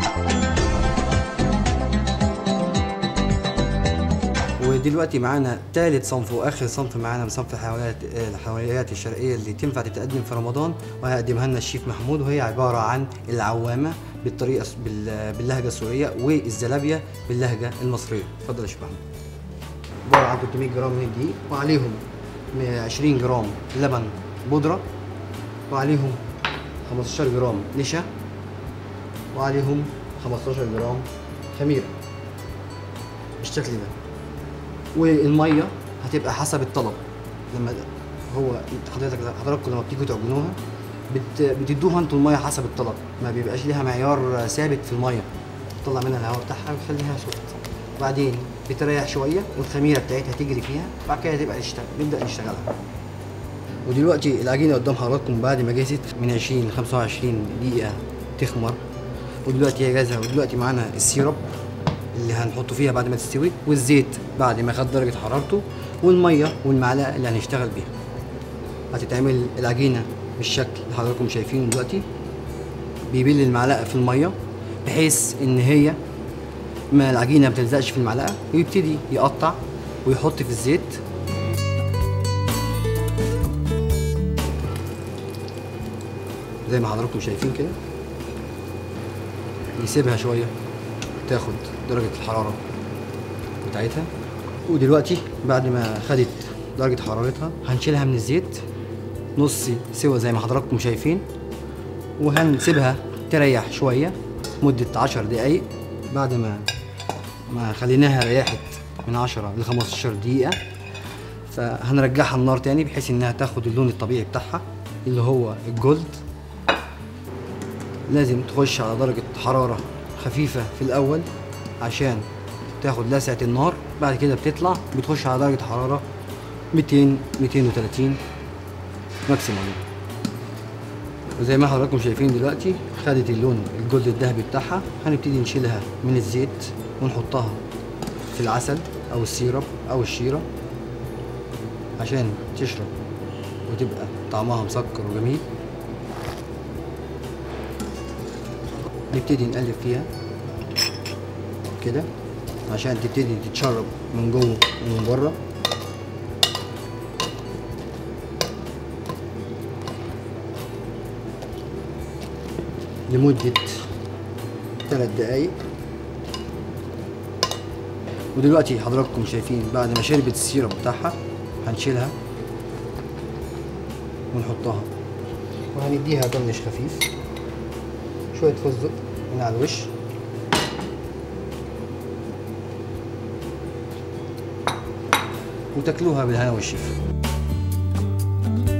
ودلوقتي معانا ثالث صنف واخر صنف معانا من صنف الحلويات الحلويات الشرقيه اللي تنفع تتقدم في رمضان وهيقدمها لنا الشيف محمود وهي عباره عن العوامه بالطريقه بال- باللهجه السوريه والزلابيه باللهجه المصريه اتفضل يا شيف محمود عباره عن 300 جرام من الدقيق وعليهم 20 جرام لبن بودره وعليهم 15 جرام نشا وعليهم 15 جرام خميره بالشكل ده والميه هتبقى حسب الطلب لما هو حضرتك حضراتكم لما بتيجوا تعجنوها بت... بتدوها انتوا الميه حسب الطلب ما بيبقاش ليها معيار ثابت في الميه تطلع منها الهواء بتاعها وتخليها سخنه بعدين بتريح شويه والخميره بتاعتها تجري فيها بعد كده تبقى نشتغل نبدا نشتغلها ودلوقتي العجينه قدام حضراتكم بعد ما جهزت من 20 ل 25 دقيقه تخمر ودلوقتي هي جاهزه ودلوقتي معانا السيرب اللي هنحطه فيها بعد ما تستوي والزيت بعد ما خد درجه حرارته والميه والمعلقه اللي هنشتغل بيها هتتعمل العجينه بالشكل اللي حضراتكم شايفينه دلوقتي بيبل المعلقه في الميه بحيث ان هي ما العجينه ما بتلزقش في المعلقه ويبتدي يقطع ويحط في الزيت زي ما حضراتكم شايفين كده يسيبها شويه تاخد درجه الحراره بتاعتها ودلوقتي بعد ما خدت درجه حرارتها هنشيلها من الزيت نص سوا زي ما حضراتكم شايفين وهنسيبها تريح شويه مده 10 دقايق بعد ما ما خليناها ريحت من 10 ل 15 دقيقه فهنرجعها النار تاني بحيث انها تاخد اللون الطبيعي بتاعها اللي هو الجولد لازم تخش على درجة حرارة خفيفة في الأول عشان تاخد لسعة النار بعد كده بتطلع بتخش على درجة حرارة 200 230 ماكسيموم وزي ما حضراتكم شايفين دلوقتي خدت اللون الجلد الذهبي بتاعها هنبتدي نشيلها من الزيت ونحطها في العسل او السيرب او الشيرة عشان تشرب وتبقى طعمها مسكر وجميل نبتدي نقلب فيها كده عشان تبتدي تتشرب من جوه ومن بره لمدة ثلاث دقايق ودلوقتي حضراتكم شايفين بعد ما شربت السيرب بتاعها هنشيلها ونحطها وهنديها طنش خفيف شوية فستق من على الوش وتاكلوها بالهنا والشفا